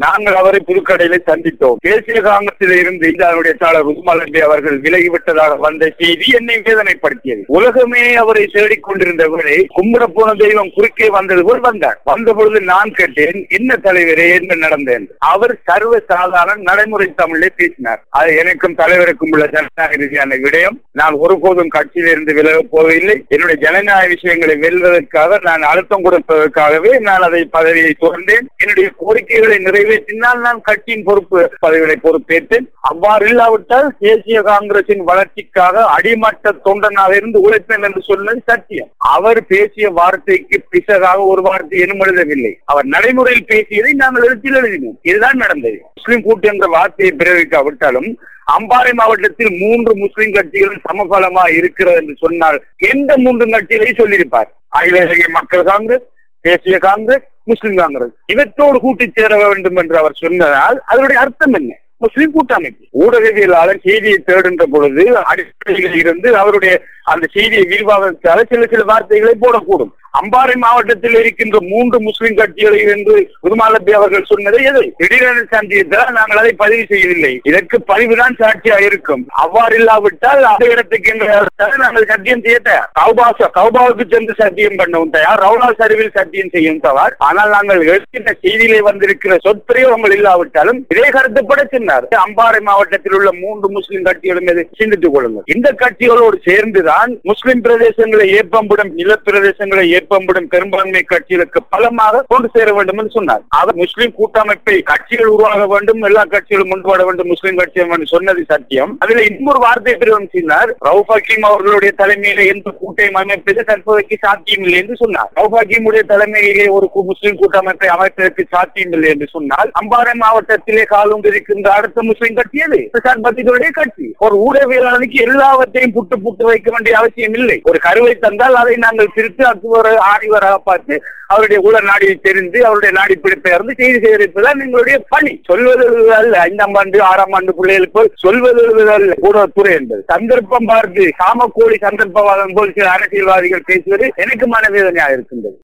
நாங்கள் அவரை புதுக்கடையில சந்தித்தோம் தேசிய காங்கிரசில் இருந்து இந்தியாவுடைய சாளர் உஸ்மாலம்பி அவர்கள் விலகிவிட்டதாக வந்த செய்தி என்னை வேதனைப்படுத்தியது உலகமே அவரை தேடிக் கொண்டிருந்த வேளை கும்பிட போன தெய்வம் குறுக்கே வந்தது போல் வந்தார் வந்த பொழுது நான் கேட்டேன் என்ன தலைவரே என்ன நடந்தேன் அவர் சர்வ சாதாரண நடைமுறை தமிழே பேசினார் அது எனக்கும் தலைவருக்கும் உள்ள ஜனநாயக ரீதியான விடயம் நான் ஒருபோதும் கட்சியிலிருந்து விலகப் போவதில்லை என்னுடைய ஜனநாயக விஷயங்களை வெல்வதற்காக நான் அழுத்தம் கொடுப்பதற்காகவே நான் அதை பதவியை துறந்தேன் என்னுடைய கோரிக்கைகளை நிறைவேற்றினால் நான் கட்சியின் பொறுப்பு பதவிகளை பொறுப்பேற்றேன் அவ்வாறு இல்லாவிட்டால் தேசிய காங்கிரசின் வளர்ச்சிக்காக அடிமட்ட தொண்டனாக இருந்து உழைப்பேன் என்று சொன்னது சத்தியம் அவர் பேசிய வார்த்தைக்கு பிசகாக ஒரு வார்த்தை எனும் எழுதவில்லை அவர் நடைமுறையில் பேசியதை நாங்கள் எழுத்தில் எழுதினோம் இதுதான் நடந்தது முஸ்லிம் கூட்டு என்ற வார்த்தையை பிறவிக்காவிட்டாலும் அம்பாறை மாவட்டத்தில் மூன்று முஸ்லிம் கட்சிகளும் சமபலமா இருக்கிறது என்று சொன்னால் எந்த மூன்று கட்சிகளையும் சொல்லியிருப்பார் அகில இலங்கை மக்கள் காங்கிரஸ் தேசிய காங்கிரஸ் முஸ்லிம் காங்கிரஸ் இவற்றோடு கூட்டி சேர வேண்டும் என்று அவர் சொன்னதால் அதனுடைய அர்த்தம் என்ன முஸ்லிம் கூட்டமைப்பு ஊடகவியலாளர் செய்தியை தேடுகின்ற பொழுது அடிப்படையில் இருந்து அவருடைய அந்த செய்தியை விரிவாக சில சில வார்த்தைகளை போடக்கூடும் அம்பாறை மாவட்டத்தில் இருக்கின்ற மூன்று முஸ்லிம் கட்சிகளை என்று உதுமாலபி அவர்கள் சொன்னதை எது திடீரென சந்தித்தால் நாங்கள் அதை பதிவு செய்யவில்லை இதற்கு பதிவுதான் சாட்சியா இருக்கும் அவ்வாறு இல்லாவிட்டால் அந்த இடத்துக்கு என்ற நாங்கள் சத்தியம் செய்ய தயார் கௌபாச கௌபாவுக்கு சென்று சத்தியம் பண்ணவும் தயார் ரவுலா சரிவில் சத்தியம் செய்யும் தயார் ஆனால் நாங்கள் எழுதின செய்தியிலே வந்திருக்கிற சொற்பிரயோகங்கள் இல்லாவிட்டாலும் இதே கருத்துப்பட சொன்னார் அம்பாறை மாவட்டத்தில் உள்ள மூன்று முஸ்லிம் கட்சிகளும் மீது சிந்தித்துக் கொள்ளுங்கள் இந்த கட்சிகளோடு சேர்ந்துதான் முஸ்லிம் பிரதேசங்களை ஏற்பம்பிடும் நில பிரதேசங்களை ஏற்பம்பிடும் பெரும்பான்மை கட்சிகளுக்கு பலமாக கொண்டு சேர வேண்டும் என்று சொன்னார் அவர் முஸ்லிம் கூட்டமைப்பை கட்சிகள் உருவாக வேண்டும் எல்லா கட்சிகளும் முன்பட வேண்டும் முஸ்லிம் கட்சியம் என்று சொன்னது சத்தியம் அதுல இன்னொரு வார்த்தை பிரிவம் சொன்னார் ரவுப் ஹக்கீம் அவர்களுடைய தலைமையில எந்த கூட்டையும் அமைப்பது தற்போதைக்கு சாத்தியம் இல்லை என்று சொன்னார் ரவுப் ஹக்கீமுடைய தலைமையிலே ஒரு கு- முஸ்லிம் கூட்டமைப்பை அமைப்பதற்கு சாத்தியம் இல்லை என்று சொன்னால் அம்பாறை மாவட்டத்திலே காலும் இருக்கின்ற அடுத்த முஸ்லிம் கட்சி எது பிரசாத் பத்திகளுடைய கட்சி ஒரு ஊடகவியலாளனுக்கு எல்லாவற்றையும் புட்டு புட்டு வைக்க வேண்டிய அவசியம் இல்லை ஒரு கருவை தந்தால் அதை நாங்கள் பிரித்து அக்பர் ஆணிவராக பார்த்து அவருடைய உள்ள நாடியை தெரிந்து அவருடைய நாடி பிடிப்பை இருந்து செய்தி சேகரிப்பதுதான் எங்களுடைய பணி சொல்வது அல்ல ஐந்தாம் ஆண்டு ஆறாம் ஆண்டு பிள்ளைகளுக்கு போல் சொல்வது அல்ல ஊடகத்துறை என்பது சந்தர்ப்பம் பார்த்து காமக்கோழி சந்தர்ப்பவாதம் போல் சில அரசியல்வாதிகள் பேசுவது எனக்கு மனவேதனையாக இருக்கின்றது